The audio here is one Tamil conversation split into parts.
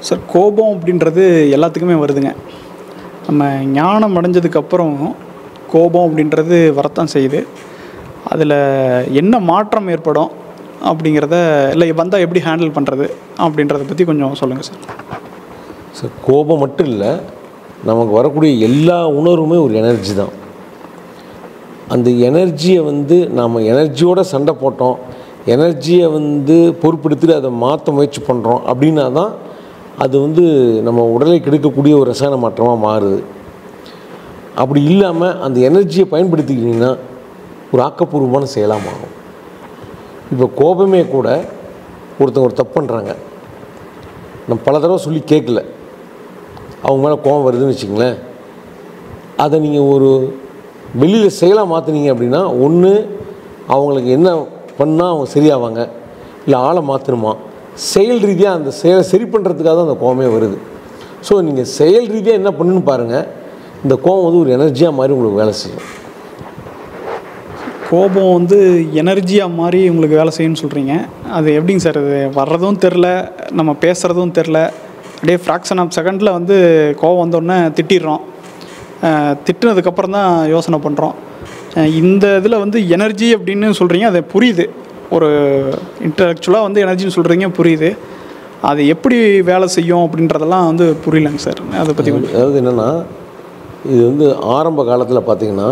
சார் கோபம் அப்படின்றது எல்லாத்துக்குமே வருதுங்க நம்ம ஞானம் அடைஞ்சதுக்கப்புறம் கோபம் அப்படின்றது வரத்தான் செய்யுது அதில் என்ன மாற்றம் ஏற்படும் அப்படிங்கிறத இல்லை வந்தால் எப்படி ஹேண்டில் பண்ணுறது அப்படின்றத பற்றி கொஞ்சம் சொல்லுங்கள் சார் சார் கோபம் மட்டும் இல்லை நமக்கு வரக்கூடிய எல்லா உணர்வுமே ஒரு எனர்ஜி தான் அந்த எனர்ஜியை வந்து நாம் எனர்ஜியோட சண்டை போட்டோம் எனர்ஜியை வந்து பொறுப்பெடுத்துட்டு அதை மாற்ற முயற்சி பண்ணுறோம் அப்படின்னா தான் அது வந்து நம்ம உடலை கெடுக்கக்கூடிய ஒரு ரசாயன மாற்றமாக மாறுது அப்படி இல்லாமல் அந்த எனர்ஜியை பயன்படுத்திக்கிட்டிங்கன்னா ஒரு ஆக்கப்பூர்வமான செயலாக மாறும் இப்போ கோபமே கூட ஒருத்தங்க ஒரு தப்பு பண்ணுறாங்க நான் பல தடவை சொல்லி கேட்கல அவங்க மேலே கோபம் வருதுன்னு வச்சுங்களேன் அதை நீங்கள் ஒரு வெளியில் செயலாக மாற்றுனீங்க அப்படின்னா ஒன்று அவங்களுக்கு என்ன பண்ணால் அவங்க சரியாவாங்க இல்லை ஆளை மாற்றணுமா செயல் ரீதியாக அந்த செயலை சரி பண்ணுறதுக்காக தான் அந்த கோபமே வருது ஸோ நீங்கள் செயல் ரீதியாக என்ன பண்ணுன்னு பாருங்கள் இந்த கோபம் வந்து ஒரு எனர்ஜியாக மாதிரி உங்களுக்கு வேலை செய்யும் கோபம் வந்து எனர்ஜியாக மாதிரி உங்களுக்கு வேலை செய்யும்னு சொல்கிறீங்க அது எப்படிங்க சார் அது வர்றதும் தெரில நம்ம பேசுகிறதும் தெரில அப்படியே ஃப்ராக்ஷன் ஆஃப் செகண்டில் வந்து கோபம் வந்தோடனே திட்டிடுறோம் அஹ் திட்டுனதுக்கப்புறம் தான் யோசனை பண்ணுறோம் இந்த இதில் வந்து எனர்ஜி அப்படின்னு சொல்கிறீங்க அது புரியுது ஒரு இன்டலெக்சுவலாக வந்து எனர்ஜின்னு சொல்கிறீங்க புரியுது அது எப்படி வேலை செய்யும் அப்படின்றதெல்லாம் வந்து புரியலங்க சார் அதை பற்றி கொஞ்சம் அதாவது என்னென்னா இது வந்து ஆரம்ப காலத்தில் பார்த்தீங்கன்னா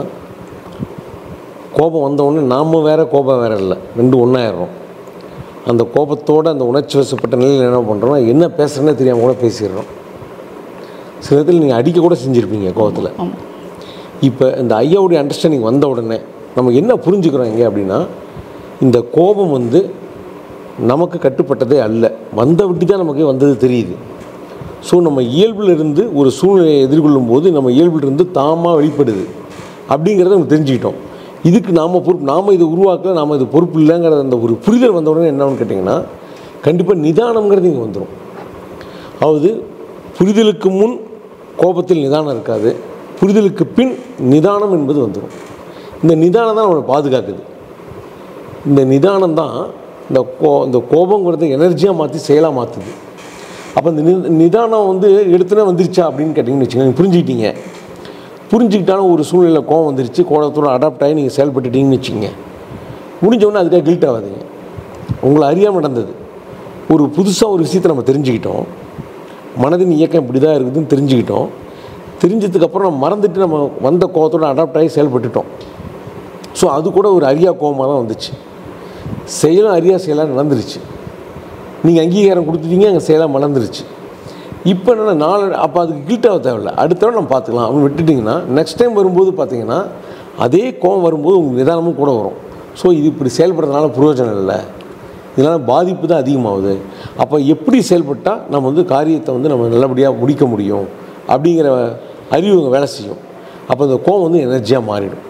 கோபம் வந்த உடனே நாம் வேற கோபம் வேற இல்லை ரெண்டும் ஒன்றாயிடுறோம் அந்த கோபத்தோடு அந்த உணர்ச்சி வசப்பட்ட நிலையில் என்ன பண்ணுறோம்னா என்ன பேசுகிறேன்னே தெரியாமல் கூட பேசிடுறோம் சில இடத்துல நீங்கள் அடிக்க கூட செஞ்சுருப்பீங்க கோபத்தில் இப்போ இந்த ஐயாவுடைய அண்டர்ஸ்டாண்டிங் வந்த உடனே நம்ம என்ன புரிஞ்சுக்கிறோம் எங்கே அப்படின்னா இந்த கோபம் வந்து நமக்கு கட்டுப்பட்டதே அல்ல வந்த விட்டு தான் நமக்கு வந்தது தெரியுது ஸோ நம்ம இயல்பில் இருந்து ஒரு சூழ்நிலையை எதிர்கொள்ளும் போது நம்ம இயல்பில் இருந்து தாமாக வெளிப்படுது அப்படிங்கிறத நம்ம தெரிஞ்சுக்கிட்டோம் இதுக்கு நாம் பொறுப்பு நாம் இதை உருவாக்கல நாம் இது பொறுப்பு இல்லைங்கிற அந்த ஒரு புரிதல் வந்த உடனே என்னன்னு கேட்டிங்கன்னா கண்டிப்பாக நிதானம்ங்கிறது இங்கே வந்துடும் அதாவது புரிதலுக்கு முன் கோபத்தில் நிதானம் இருக்காது புரிதலுக்கு பின் நிதானம் என்பது வந்துடும் இந்த நிதானம் தான் நம்மளை பாதுகாக்குது இந்த நிதானம் தான் இந்த கோ இந்த கோபங்கிறத எனர்ஜியாக மாற்றி செயலாக மாற்றுது அப்போ இந்த நி நிதானம் வந்து எடுத்துனே வந்துருச்சா அப்படின்னு கேட்டிங்கன்னு வச்சுக்கோங்க புரிஞ்சுக்கிட்டீங்க புரிஞ்சுக்கிட்டாலும் ஒரு சூழ்நிலை கோவம் வந்துருச்சு கோபத்தோட அடாப்ட் ஆகி நீங்கள் செயல்பட்டுட்டீங்கன்னு வச்சுக்கோங்க முடிஞ்ச உடனே அதுக்காக கில்ட் ஆகாதீங்க உங்களை அறியாமல் நடந்தது ஒரு புதுசாக ஒரு விஷயத்தை நம்ம தெரிஞ்சுக்கிட்டோம் மனதின் இயக்கம் இப்படி தான் இருக்குதுன்னு தெரிஞ்சுக்கிட்டோம் தெரிஞ்சதுக்கப்புறம் நம்ம மறந்துட்டு நம்ம வந்த கோபத்தோட அடாப்ட் ஆகி செயல்பட்டுட்டோம் ஸோ அது கூட ஒரு அரியா கோபமாக தான் வந்துச்சு செயலும் அரியா செயலாக நடந்துருச்சு நீங்கள் அங்கீகாரம் கொடுத்துட்டீங்க அங்கே செயலாக மலர்ந்துருச்சு இப்போ என்னென்னா நாலு அப்போ அதுக்கு கில்ட்டாக தேவையில்ல அடுத்த தடவை நம்ம பார்த்துக்கலாம் அப்படின்னு விட்டுட்டிங்கன்னா நெக்ஸ்ட் டைம் வரும்போது பார்த்தீங்கன்னா அதே கோவம் வரும்போது உங்களுக்கு நிதானமும் கூட வரும் ஸோ இது இப்படி செயல்படுறதுனால பிரயோஜனம் இல்லை இதனால் பாதிப்பு தான் அதிகமாகுது அப்போ எப்படி செயல்பட்டால் நம்ம வந்து காரியத்தை வந்து நம்ம நல்லபடியாக முடிக்க முடியும் அப்படிங்கிற அறிவு இங்கே வேலை செய்யும் அப்போ இந்த கோவம் வந்து எனர்ஜியாக மாறிடும்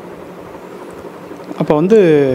அப்போ வந்து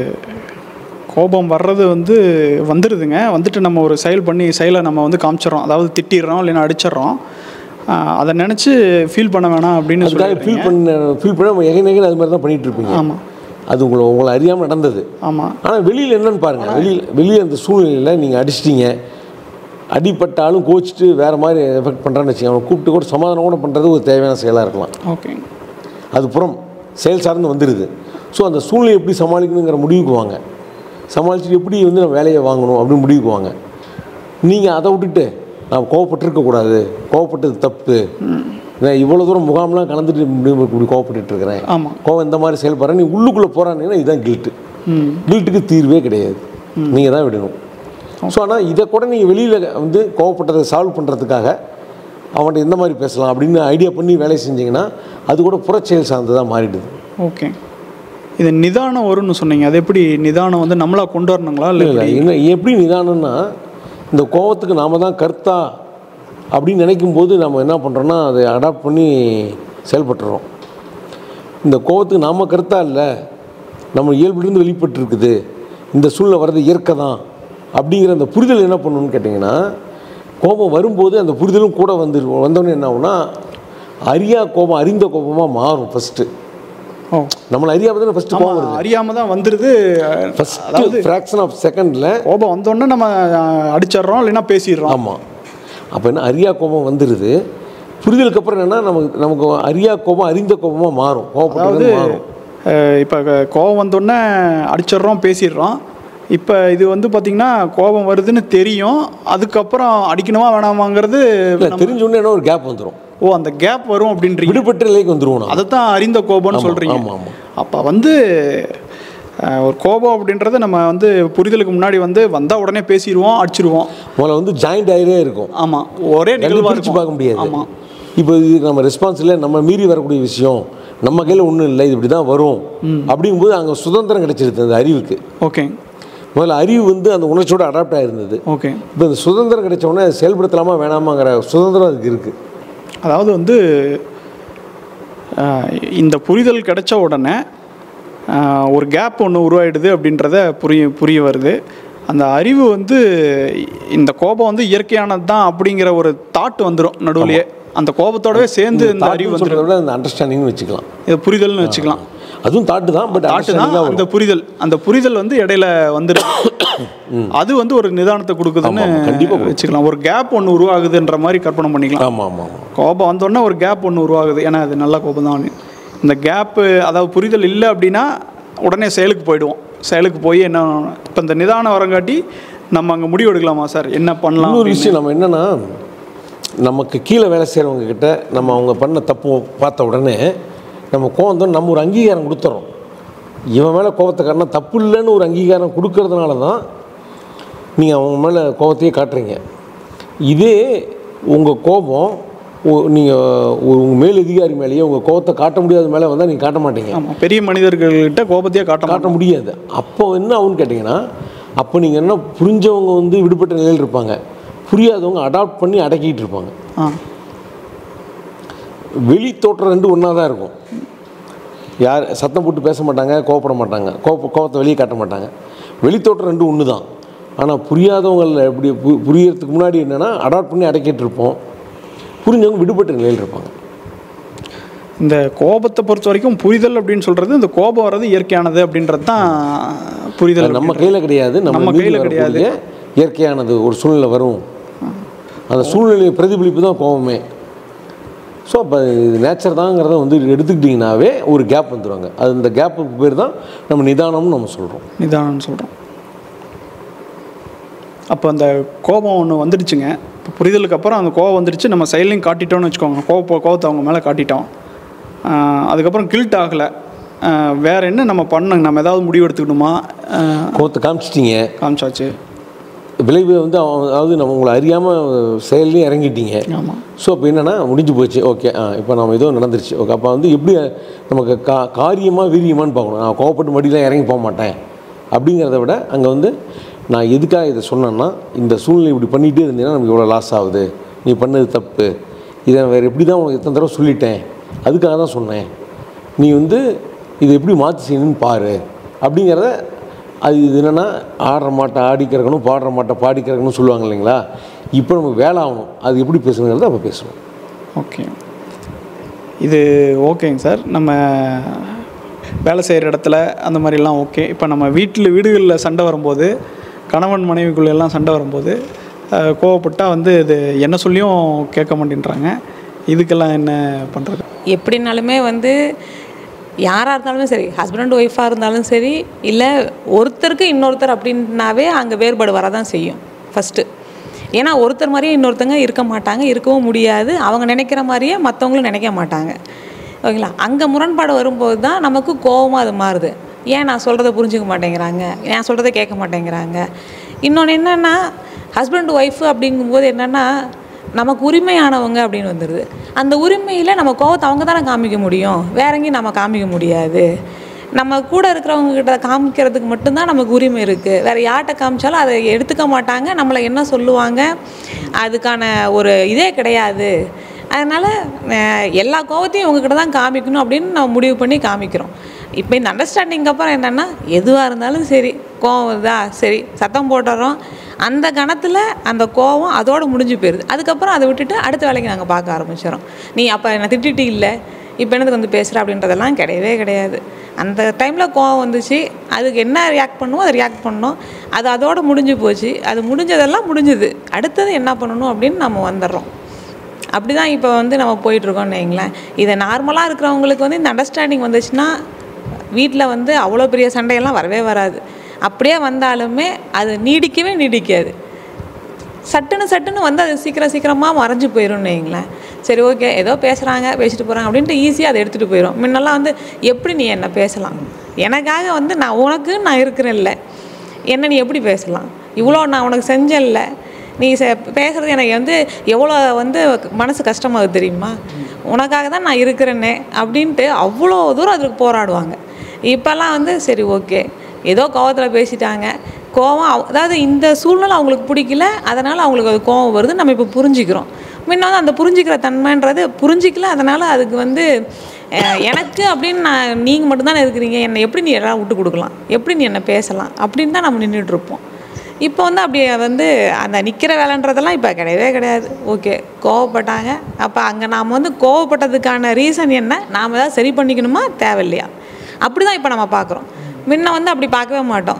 கோபம் வர்றது வந்து வந்துடுதுங்க வந்துட்டு நம்ம ஒரு செயல் பண்ணி செயலை நம்ம வந்து காமிச்சிடறோம் அதாவது திட்டிடுறோம் இல்லைன்னா அடிச்சிடுறோம் ஆஹ் அதை நினச்சி ஃபீல் பண்ண வேணாம் அப்படின்னு அதுக்காக ஃபீல் சொல்லி பண்ண ஃபீல் பண்ண நம்ம எகை நெகை அது மாதிரி தான் பண்ணிகிட்டு இருப்பீங்க ஆமாம் அது உங்களை உங்களை அறியாமல் நடந்தது ஆமாம் ஆனால் வெளியில் என்னன்னு பாருங்கள் வெளியில் வெளியே அந்த சூழ்நிலையில் நீங்கள் அடிச்சிட்டீங்க அடிப்பட்டாலும் கோச்சிட்டு வேறு மாதிரி எஃபெக்ட் பண்ணுறான்னு வச்சுக்கோங்க அவனை கூப்பிட்டு கூட சமாதானம் கூட பண்ணுறது ஒரு தேவையான செயலாக இருக்கலாம் ஓகே அது புறம் செயல் சார்ந்து வந்துடுது ஸோ அந்த சூழ்நிலை எப்படி சமாளிக்கணுங்கிற முடிவுக்கு வாங்க சமாளிச்சுட்டு எப்படி வந்து நம்ம வேலையை வாங்கணும் அப்படின்னு முடிவுக்கு வாங்க நீங்கள் அதை விட்டுட்டு நான் கோவப்பட்டிருக்கக்கூடாது கோவப்பட்டது தப்பு நான் இவ்வளோ தூரம் முகாம்லாம் கலந்துட்டு இப்படி இப்படி கோவப்பட்டுட்டு இருக்கிறேன் ஆமாம் கோவம் இந்த மாதிரி செயல்படுறேன் நீ உள்ளுக்குள்ளே போகிறானீங்கன்னா இதுதான் கில்ட்டு ம் கில்ட்டுக்கு தீர்வே கிடையாது நீங்கள் தான் விடணும் ஸோ ஆனால் இதை கூட நீங்கள் வெளியில் வந்து கோவப்பட்டதை சால்வ் பண்ணுறதுக்காக அவன்கிட்ட எந்த மாதிரி பேசலாம் அப்படின்னு ஐடியா பண்ணி வேலை செஞ்சீங்கன்னா அது கூட புறச்செயல் சார்ந்ததாக மாறிடுது ஓகே இது நிதானம் வரும்னு சொன்னீங்க அது எப்படி நிதானம் வந்து நம்மளா கொண்டு வரணுங்களா இல்லை இல்லை இல்லை என்ன எப்படி நிதானம்னா இந்த கோவத்துக்கு நாம தான் கர்த்தா அப்படின்னு நினைக்கும் போது நம்ம என்ன பண்ணுறோன்னா அதை அடாப்ட் பண்ணி செயல்பட்டுறோம் இந்த கோவத்துக்கு நாம கருத்தா இல்லை நம்ம இயல்பிலிருந்து வெளிப்பட்டு இருக்குது இந்த சூழ்நிலை வர்றது இயற்கை தான் அப்படிங்கிற அந்த புரிதல் என்ன பண்ணணும்னு கேட்டிங்கன்னா கோபம் வரும்போது அந்த புரிதலும் கூட வந்து வந்தோடனே என்ன ஆகும்னா அறியா கோபம் அறிந்த கோபமாக மாறும் ஃபஸ்ட்டு ஓ நம்மளை அறியாமல் தானே ஃபஸ்ட்டு கோபம் வருது ஆமாம் அறியாமல் தான் வந்துடுது ஃபஸ்ட்டு ஃப்ராக்ஷன் ஆஃப் செகண்டில் கோபம் வந்தோடனே நம்ம அஹ், அடிச்சிடுறோம் இல்லைன்னா பேசிடுறோம் ஆமாம் அப்போ என்ன அறியா கோபம் வந்துடுது புரிதலுக்கு அப்புறம் என்னென்னா நமக்கு நமக்கு அறியா கோபம் அறிந்த கோபமாக மாறும் அதாவது கோபப்பட்டது மாறும் இப்போ கோவம் வந்தோடனே அடிச்சிடுறோம் பேசிடுறோம் இப்போ இது வந்து பார்த்திங்கன்னா கோபம் வருதுன்னு தெரியும் அதுக்கப்புறம் அடிக்கணுமா வேணாமாங்கிறது இல்லை தெரிஞ்ச உடனே என்ன ஒரு கேப் வந்துடும் ஓ அந்த கேப் வரும் அப்படின்றீங்க விடுபட்ட நிலைக்கு வந்துருவோம் நம்ம. அதை தான் அறிந்த கோபம்னு ஆமா, சொல்கிறீங்க ஆமா, ஆமா. அப்போ வந்து அஹ், ஒரு கோபம் அப்படின்றத நம்ம வந்து புரிதலுக்கு முன்னாடி வந்து வந்தால் உடனே பேசிடுவோம் அடிச்சிருவோம் முதல்ல வந்து ஜாயிண்ட் ஆகிட்டே இருக்கும் ஆமாம் ஒரே ரெண்டு நிகழ்வாக பிரிச்சு பார்க்க முடியாது ஆமாம் இப்போ இது நம்ம ரெஸ்பான்ஸ் இல்லை நம்ம மீறி வரக்கூடிய விஷயம் நம்ம கையில் ஒன்றும் இல்லை இது இப்படி தான் வரும் அப்படிங்கும்போது அங்கே சுதந்திரம் கிடைச்சிருது அந்த அறிவுக்கு ஓகே முதல்ல அறிவு வந்து அந்த உணர்ச்சியோட அடாப்ட் ஆயிருந்தது ஓகே இப்போ இந்த சுதந்திரம் கிடைச்ச உடனே அதை செயல்படுத்தலாமா வேணாமாங்கிற சுதந்திரம் அதுக்கு இருக்குது அதாவது வந்து அஹ், இந்த புரிதல் கிடைச்ச உடனே அஹ், ஒரு கேப் ஒன்று உருவாயிடுது அப்படின்றத புரிய புரிய வருது அந்த அறிவு வந்து இந்த கோபம் வந்து இயற்கையானது தான் அப்படிங்கிற ஒரு தாட் வந்துடும் நடுவுலயே அந்த கோபத்தோடவே சேர்ந்து இந்த அறிவு தாட்டுன்னு வந்துடும் சொல்றதை விட அந்த அண்டர்ஸ்டாண்டிங்னு வச்சுக்கலாம் இது புரிதல்னு வச்சுக்கலாம் அதுவும் தாட்டு தான் பட் தாட்டு தான் அந்த புரிதல் அந்த புரிதல் வந்து இடையில வந்துடும் அது வந்து ஒரு நிதானத்தை கொடுக்குதுன்னு ஆமா, ஆமா, கண்டிப்பா கொடுக்கும். வச்சுக்கலாம் ஒரு கேப் ஒன்று உருவாகுதுன்ற மாதிரி கற்பனை பண்ணிக்கலாம் ஆமாம் ஆமாம் ஆமாம் கோபம் வந்தோடனே ஒரு கேப் ஒன்று உருவாகுது ஏன்னா அது நல்ல கோபம் தான் இந்த கேப்பு அதாவது புரிதல் இல்லை அப்படின்னா உடனே செயலுக்கு போயிடுவோம் செயலுக்கு போய் என்ன இப்போ இந்த நிதானம் வரங்காட்டி நம்ம அங்கே முடிவு எடுக்கலாமா சார் என்ன பண்ணலாம் இன்னொரு அப்படின்னு? விஷயம் நம்ம என்னன்னா நமக்கு கீழே வேலை செய்கிறவங்க கிட்ட நம்ம அவங்க பண்ண தப்பு பார்த்த உடனே நம்ம கோவம் தான் நம்ம ஒரு அங்கீகாரம் கொடுத்துறோம் இவன் மேலே கோபத்தை காரணம் தப்பு இல்லைன்னு ஒரு அங்கீகாரம் கொடுக்கறதுனால தான் நீங்கள் அவங்க மேலே கோபத்தையே காட்டுறீங்க இதே உங்கள் கோபம் நீங்கள் உங்கள் மேலதிகாரி மேலேயே உங்கள் கோபத்தை காட்ட முடியாத மேலே வந்தால் நீங்கள் காட்ட மாட்டீங்க ஆமாம் பெரிய மனிதர்கள்கிட்ட கோபத்தையே காட்ட காட்ட மாட்டோம் முடியாது அப்போ என்ன ஆகும்னு கேட்டிங்கன்னா அப்போ நீங்கள் என்ன புரிஞ்சவங்க வந்து விடுபட்ட நிலையில் இருப்பாங்க புரியாதவங்க அடாப்ட் பண்ணி அடக்கிட்டு இருப்பாங்க ஆ வெளி தோற்றம் ரெண்டு ஒன்றா தான் இருக்கும் யார் சத்தம் போட்டு பேச மாட்டாங்க கோவப்பட மாட்டாங்க கோப கோபத்தை வெளியே காட்ட மாட்டாங்க வெளி தோற்றம் ரெண்டு ஒன்று தான் ஆனால் புரியாதவங்கள எப்படி பு புரியறதுக்கு முன்னாடி என்னென்னா அடாப்ட் பண்ணி அடக்கிட்டு இருப்போம் புரிஞ்சவங்க விடுபட்ட நிலையில் இருப்பாங்க இந்த கோபத்தை பொறுத்த வரைக்கும் புரிதல் அப்படின்னு சொல்றது இந்த கோபம் வர்றது இயற்கையானது அப்படின்றது தான் புரிதல் அது நம்ம கையில் கிடையாது நம்ம நம்ம கையில் கையில கிடையாது. கிடையாது இயற்கையானது ஒரு சூழ்நிலை வரும் அந்த சூழ்நிலை பிரதிபலிப்பு தான் கோபமே ஸோ அப்போ இது நேச்சர் தாங்கிறத வந்து எடுத்துக்கிட்டிங்கனாவே ஒரு கேப் வந்துடுவாங்க அது இந்த கேப்புக்கு பேர் தான் நம்ம நிதானம்னு நம்ம சொல்கிறோம் நிதானம்னு சொல்கிறோம் அப்போ அந்த கோபம் ஒன்று வந்துடுச்சுங்க இப்போ புரிதலுக்கு அப்புறம் அந்த கோபம் வந்துடுச்சு நம்ம செயலையும் காட்டிட்டோம்னு வச்சுக்கோங்க கோப கோபத்தை அவங்க மேலே காட்டிட்டோம் ஆஹ் அதுக்கப்புறம் கில்ட் ஆகலை வேற என்ன நம்ம பண்ண நம்ம ஏதாவது முடிவு எடுத்துக்கணுமா ஆஹ் கோபத்தை காமிச்சிட்டிங்க காமிச்சாச்சு விளைவு வந்து அவன் அதாவது நம்ம உங்களை அறியாமல் செயல்லையும் இறங்கிட்டீங்க ஆமாம் ஸோ அப்போ என்னென்னா முடிஞ்சு போச்சு ஓகே ஆ இப்போ நம்ம ஏதோ நடந்துருச்சு ஓகே அப்போ வந்து எப்படி நமக்கு கா காரியமாக வீரியமான்னு பார்க்கணும் நான் கோவப்பட்டு மடியெலாம் இறங்கி போக மாட்டேன் அப்படிங்கிறத விட அங்கே வந்து நான் எதுக்காக இதை சொன்னேன்னா இந்த சூழ்நிலை இப்படி பண்ணிகிட்டே இருந்தீங்கன்னா நமக்கு இவ்வளோ லாஸ் ஆகுது நீ பண்ணது தப்பு இதை நான் வேறு எப்படி தான் உனக்கு எத்தனை தடவை சொல்லிட்டேன் அதுக்காக தான் சொன்னேன் நீ வந்து இதை எப்படி மாற்றி செய்யணும்னு பாரு அப்படிங்கிறத அது இது என்னென்னா ஆடுற மாட்டை ஆடி கிறக்கணும் பாடுற மாட்டை பாடி கிறக்கணும்னு சொல்லுவாங்க இல்லைங்களா இப்போ நமக்கு வேலை ஆகணும் அது எப்படி பேசணுங்கிறத அப்போ பேசணும் ஓகே இது ஓகேங்க சார் நம்ம வேலை செய்கிற இடத்துல அந்த மாதிரிலாம் ஓகே இப்போ நம்ம வீட்டில் வீடுகளில் சண்டை வரும்போது கணவன் மனைவிக்குள்ள எல்லாம் சண்டை வரும்போது அஹ், கோவப்பட்டா வந்து இது என்ன சொல்லியும் கேட்க மாட்டேன்றாங்க இதுக்கெல்லாம் என்ன பண்ணுறது எப்படினாலுமே வந்து யாராக இருந்தாலுமே சரி ஹஸ்பண்ட் அண்ட் ஒய்ஃபாக இருந்தாலும் சரி இல்லை ஒருத்தருக்கு இன்னொருத்தர் அப்படின்னாவே அங்கே வேறுபாடு வரதான் செய்யும் ஃபஸ்ட்டு ஏன்னா ஒருத்தர் மாதிரியே இன்னொருத்தங்க இருக்க மாட்டாங்க இருக்கவும் முடியாது அவங்க நினைக்கிற மாதிரியே மற்றவங்களும் நினைக்க மாட்டாங்க ஓகேங்களா அங்கே முரண்பாடு வரும்போது தான் நமக்கு கோவமாக அது மாறுது ஏன் நான் சொல்கிறத புரிஞ்சுக்க மாட்டேங்கிறாங்க நான் சொல்கிறத கேட்க மாட்டேங்கிறாங்க இன்னொன்று என்னென்னா ஹஸ்பண்ட் ஒய்ஃபு அப்படிங்கும்போது என்னென்னா நமக்கு உரிமையானவங்க அப்படின்னு வந்துடுது அந்த உரிமையில் நம்ம கோவத்தை அவங்க தானே காமிக்க முடியும் வேற எங்கேயும் நம்ம காமிக்க முடியாது நம்ம கூட இருக்கிறவங்க கிட்ட காமிக்கிறதுக்கு மட்டும்தான் நமக்கு உரிமை இருக்குது வேற யார்கிட்ட காமிச்சாலும் அதை எடுத்துக்க மாட்டாங்க நம்மளை என்ன சொல்லுவாங்க அதுக்கான ஒரு இதே கிடையாது அதனால் எல்லா கோவத்தையும் உங்ககிட்ட தான் காமிக்கணும் அப்படின்னு நம்ம முடிவு பண்ணி காமிக்கிறோம் இப்போ இந்த அண்டர்ஸ்டாண்டிங் அப்புறம் என்னென்னா எதுவாக இருந்தாலும் சரி கோவம் வருதா சரி சத்தம் போட்டுறோம் அந்த கணத்தில் அந்த கோவம் அதோடு முடிஞ்சு போயிடுது அதுக்கப்புறம் அதை விட்டுட்டு அடுத்த வேலைக்கு நாங்கள் பார்க்க ஆரம்பிச்சிடறோம் நீ அப்போ என்னை திட்டிட்டு இல்லை இப்போ என்னதுக்கு வந்து பேசுகிற அப்படின்றதெல்லாம் கிடையவே கிடையாது அந்த டைமில் கோவம் வந்துச்சு அதுக்கு என்ன ரியாக்ட் பண்ணுமோ அதை ரியாக்ட் பண்ணோம் அது அதோட முடிஞ்சு போச்சு அது முடிஞ்சதெல்லாம் முடிஞ்சுது அடுத்தது என்ன பண்ணணும் அப்படின்னு நம்ம வந்துடுறோம் அப்படி தான் இப்போ வந்து நம்ம போயிட்டுருக்கோம்னு வைங்களேன் இதை நார்மலாக இருக்கிறவங்களுக்கு வந்து இந்த அண்டர்ஸ்டாண்டிங் வந்துச்சுன்னா வீட்டில் வந்து அவ்வளோ பெரிய சண்டையெல்லாம் வரவே வராது அப்படியே வந்தாலுமே அது நீடிக்கவே நீடிக்காது சட்டுன்னு சட்டுன்னு வந்து அது சீக்கிரம் சீக்கிரமாக மறைஞ்சு போயிடும்னு வைங்களேன் சரி ஓகே ஏதோ பேசுகிறாங்க பேசிட்டு போகிறாங்க அப்படின்ட்டு ஈஸியாக அதை எடுத்துகிட்டு போயிடும் முன்னெல்லாம் வந்து எப்படி நீ என்ன பேசலாம் எனக்காக வந்து நான் உனக்கு நான் இருக்கிறேன்ல என்ன நீ எப்படி பேசலாம் இவ்வளோ நான் உனக்கு செஞ்சேன்ல நீ செ பேசுகிறது எனக்கு வந்து எவ்வளோ வந்து மனசு கஷ்டமாகுது தெரியுமா உனக்காக தான் நான் இருக்கிறேனே அப்படின்ட்டு அவ்வளோ தூரம் அதுக்கு போராடுவாங்க இப்போல்லாம் வந்து சரி ஓகே ஏதோ கோவத்தில் பேசிட்டாங்க கோவம் அவ- அதாவது இந்த சூழ்நிலை அவங்களுக்கு பிடிக்கல அதனால் அவங்களுக்கு அது கோவம் வருது நம்ம இப்போ புரிஞ்சுக்கிறோம் முன்ன வந்து அந்த புரிஞ்சுக்கிற தன்மைன்றது புரிஞ்சிக்கல அதனால் அதுக்கு வந்து அஹ், எனக்கு அப்படின்னு நான் நீங்கள் மட்டும்தானே இருக்கிறீங்க என்னை எப்படி நீ எல்லாம் விட்டு கொடுக்கலாம் எப்படி நீ என்ன பேசலாம் அப்படின்னு தான் நம்ம நின்றுட்டு இருப்போம் இப்போ வந்து அப்படி வந்து அந்த நிற்கிற வேலைன்றதெல்லாம் இப்போ கிடையவே கிடையாது ஓகே கோவப்பட்டாங்க அப்போ அங்கே நாம் வந்து கோவப்பட்டதுக்கான ரீசன் என்ன நாம் ஏதாவது சரி பண்ணிக்கணுமா தேவையில்லையா அப்படி தான் இப்போ நம்ம பார்க்குறோம் முன்ன வந்து அப்படி பார்க்கவே மாட்டோம்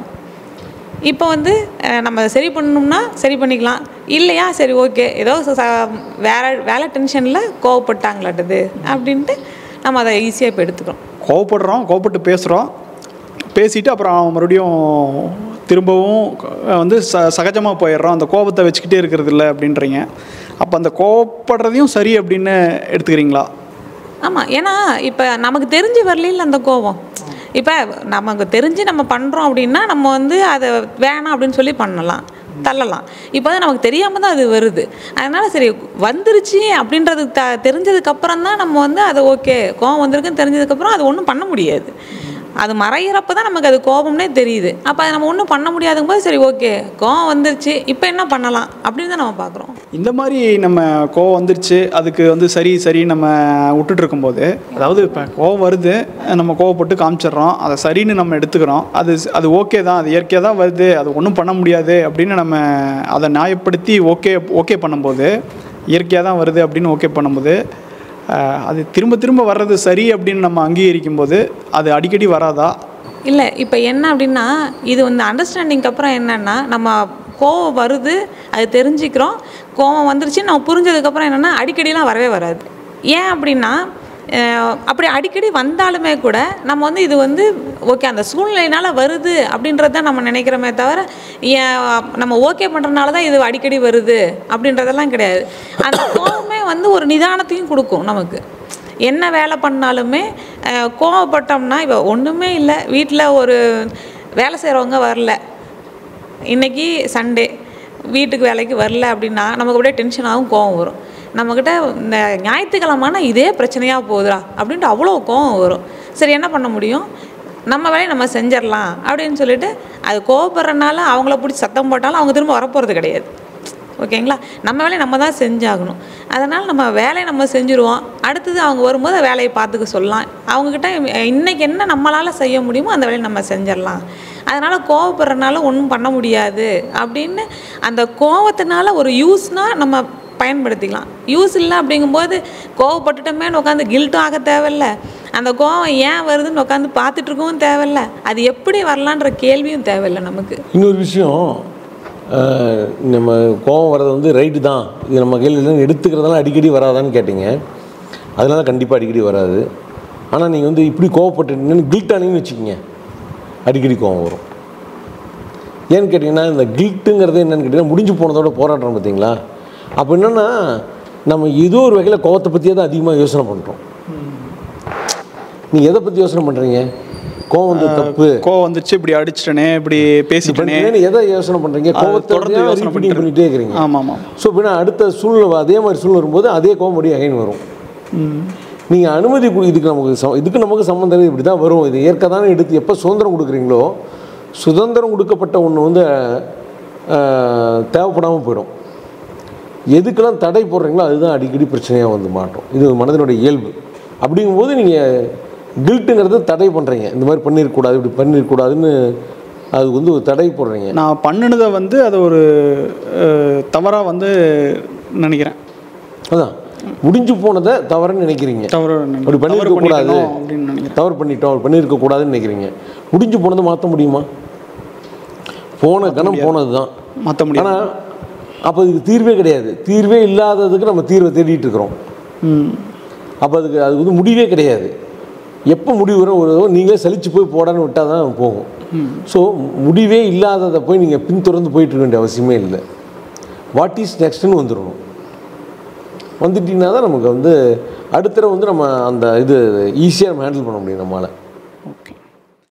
இப்போ வந்து அஹ், நம்ம சரி பண்ணணும்னா சரி பண்ணிக்கலாம் இல்லையா சரி ஓகே ஏதோ ச- ச- வேற வேலை டென்ஷனில் கோவப்பட்டாங்களாட்டுது அப்படின்ட்டு நம்ம அதை ஈஸியாக இப்போ எடுத்துக்கிறோம் கோவப்படுறோம் கோவப்பட்டு பேசுகிறோம் பேசிட்டு அப்புறம் மறுபடியும் திரும்பவும் அஹ், வந்து ச சகஜமாக போயிடுறோம் அந்த கோபத்தை வச்சுக்கிட்டே இருக்கிறது இல்லை அப்படின்றீங்க அப்போ அந்த கோவப்படுறதையும் சரி அப்படின்னு எடுத்துக்கிறீங்களா ஆமாம் ஏன்னா இப்போ நமக்கு தெரிஞ்சு வரலையில் அந்த கோபம் இப்போ நமக்கு தெரிஞ்சு நம்ம பண்ணுறோம் அப்படின்னா நம்ம வந்து அதை வேணாம் அப்படின்னு சொல்லி பண்ணலாம் தள்ளலாம் இப்போ வந்து நமக்கு தெரியாமல் தான் அது வருது அதனால் சரி வந்துருச்சு அப்படின்றது த தெரிஞ்சதுக்கப்புறம் தான் நம்ம வந்து அதை ஓகே கோவம் வந்திருக்குன்னு தெரிஞ்சதுக்கப்புறம் அது ஒன்றும் பண்ண முடியாது அது மறையிறப்ப தான் நமக்கு அது கோபம்னே தெரியுது அப்போ அதை நம்ம ஒன்றும் பண்ண முடியாதுங்க போது சரி ஓகே கோவம் வந்துருச்சு இப்போ என்ன பண்ணலாம் அப்படின்னு தான் நம்ம பார்க்குறோம் இந்த மாதிரி நம்ம கோவம் வந்துருச்சு அதுக்கு வந்து சரி சரி நம்ம விட்டுட்டு இருக்கும்போது அதாவது இப்போ கோவம் வருது நம்ம கோவப்பட்டு காமிச்சிடுறோம் அதை சரின்னு நம்ம எடுத்துக்கிறோம் அது அது ஓகே தான் அது இயற்கையாக தான் வருது அது ஒன்றும் பண்ண முடியாது அப்படின்னு நம்ம அதை நியாயப்படுத்தி ஓகே ஓகே பண்ணும்போது இயற்கையாக தான் வருது அப்படின்னு ஓகே பண்ணும்போது அஹ், அது திரும்ப திரும்ப வர்றது சரி அப்படின்னு நம்ம அங்கீகரிக்கும் போது அது அடிக்கடி வராதா இல்லை இப்போ என்ன அப்படின்னா இது வந்து அண்டர்ஸ்டாண்டிங்க்கு அப்புறம் என்னென்னா நம்ம கோவம் வருது அது தெரிஞ்சுக்கிறோம் கோவம் வந்துருச்சு நம்ம புரிஞ்சதுக்கப்புறம் என்னென்னா அடிக்கடிலாம் வரவே வராது ஏன் அப்படின்னா அஹ், அப்படி அடிக்கடி வந்தாலுமே கூட நம்ம வந்து இது வந்து ஓகே அந்த சூழ்நிலையினால வருது அப்படின்றத நம்ம நினைக்கிறோமே தவிர ஏன் நம்ம ஓகே பண்ணுறதுனால தான் இது அடிக்கடி வருது அப்படின்றதெல்லாம் கிடையாது அந்த கோவமே வந்து ஒரு நிதானத்தையும் கொடுக்கும் நமக்கு என்ன வேலை பண்ணாலுமே அஹ், கோவப்பட்டோம்னா இப்போ ஒன்றுமே இல்லை வீட்டில் ஒரு வேலை செய்கிறவங்க வரல இன்னைக்கு சண்டே வீட்டுக்கு வேலைக்கு வரல அப்படின்னா நமக்கு அப்படியே டென்ஷன் ஆகும் கோவம் வரும் நம்மக்கிட்ட இந்த ஞாயிற்றுக்கிழமைனா இதே பிரச்சனையாக போகுதுடா அப்படின்ட்டு அவ்வளோ கோவம் வரும் சரி என்ன பண்ண முடியும் நம்ம வேலையை நம்ம செஞ்சிடலாம் அப்படின்னு சொல்லிட்டு அது கோவப்படுறனால அவங்கள பிடிச்சி சத்தம் போட்டாலும் அவங்க திரும்ப வரப்போகிறது கிடையாது ஓகேங்களா நம்ம வேலையை நம்ம தான் செஞ்சாகணும் அதனால் நம்ம வேலையை நம்ம செஞ்சுருவோம் அடுத்தது அவங்க வரும்போது வேலையை பார்த்துக்க சொல்லலாம் அவங்கக்கிட்ட இன்றைக்கி என்ன நம்மளால் செய்ய முடியுமோ அந்த வேலையை நம்ம செஞ்சிடலாம் அதனால் கோவப்படுறனால ஒன்றும் பண்ண முடியாது அப்படின்னு அந்த கோவத்தினால ஒரு யூஸ்னால் நம்ம பயன்படுத்திக்கலாம் யூஸ் இல்லை அப்படிங்கும்போது கோவப்பட்டுட்டோமேன்னு உட்காந்து கில்ட்டும் ஆக தேவையில்ல அந்த கோவம் ஏன் வருதுன்னு உட்காந்து பார்த்துட்டு இருக்கவும் தேவையில்ல அது எப்படி வரலான்ற கேள்வியும் தேவையில்லை நமக்கு இன்னொரு விஷயம் அஹ், நம்ம கோவம் வர்றது வந்து ரைட்டு தான் இது நம்ம கையில் எடுத்துக்கிறதெல்லாம் அடிக்கடி வராதான்னு கேட்டிங்க அதனால கண்டிப்பாக அடிக்கடி வராது ஆனால் நீங்கள் வந்து இப்படி கோவப்பட்டுட்டீங்கன்னு கில்ட் ஆனீங்கன்னு வச்சுக்கோங்க அடிக்கடி கோவம் வரும் ஏன்னு கேட்டிங்கன்னா இந்த கில்ட்டுங்கிறது என்னன்னு கேட்டிங்கன்னா முடிஞ்சு போனதோட போராட்டம் பார்த்தீங்களா அப்போ என்னென்னா நம்ம ஏதோ ஒரு வகையில் கோவத்தை பற்றியே தான் அதிகமாக யோசனை பண்ணுறோம் நீங்கள் எதை பற்றி யோசனை பண்ணுறீங்க கோவம் வந்து தப்பு கோவம் வந்துச்சு இப்படி அடிச்சிட்டனே இப்படி பேசிட்டனே பண்ணுறீங்கன்னு எதை யோசனை பண்ணுறீங்க அது கோவத்தை தொடர்ந்து தொடர்ந்து யோசனை யோசனை பண்ணிட்டு பண்ணிட்டே இருக்கிறீங்க ஆமாம் ஆமாம் ஸோ அப்படின்னா அடுத்த சூழ்நிலை அதே மாதிரி சூழ்நிலை வரும்போது அதே கோவம் மறுபடியும் அகைன் வரும் நீங்கள் அனுமதி கொடு இதுக்கு நமக்கு ச- இதுக்கு நமக்கு சம்மந்தம் இல்லை, இப்படி தான் வரும் இது ஏற்க தானே எடுத்து எப்போ சுதந்திரம் கொடுக்குறீங்களோ சுதந்திரம் கொடுக்கப்பட்ட ஒன்று வந்து தேவைப்படாமல் போயிடும் எதுக்கெல்லாம் தடை போடுறீங்களோ அதுதான் அடிக்கடி பிரச்சனையாக வந்து மாட்டோம் இது மனதினுடைய இயல்பு அப்படிங்கும்போது நீங்கள் கில்ட்டுங்கிறது தடை பண்ணுறீங்க இந்த மாதிரி பண்ணிடக்கூடாது இப்படி பண்ணிடக்கூடாதுன்னு அதுக்கு வந்து ஒரு தடை போடுறீங்க நான் பண்ணினதை வந்து அதை ஒரு தவறாக வந்து நினைக்கிறேன் அதான் முடிஞ்சு போனதை தவறுன்னு நினைக்கிறீங்க தவறு அப்படி பண்ணியிருக்க கூடாது பண்ணிட்டோம் அப்படின்னு நினைக்கிறேன் தவறு பண்ணிட்டோம் அப்படி பண்ணியிருக்க கூடாதுன்னு நினைக்கிறீங்க முடிஞ்சு போனதை மாற்ற முடியுமா போன கணம் போனது தான் மாற்ற முடியும் ஆனால் அப்போ இதுக்கு தீர்வே கிடையாது தீர்வே இல்லாததுக்கு நம்ம தீர்வை தேடிட்டு இருக்கிறோம் ம் அப்போ அதுக்கு அது வந்து முடிவே கிடையாது எப்போ முடிவு வரும் ஒரு நீங்களே சலிச்சு போய் போடான்னு விட்டால் தான் போகும் ஸோ முடிவே இல்லாததை போய் நீங்கள் பின்தொடர்ந்து போயிட்டு இருக்க வேண்டிய அவசியமே இல்லை வாட் இஸ் நெக்ஸ்ட்னு வந்துடணும் வந்துட்டீங்கன்னா தான் நமக்கு வந்து அடுத்த தடவை வந்து நம்ம அந்த இது ஈஸியாக நம்ம ஹேண்டில் பண்ண முடியும் நம்மளால்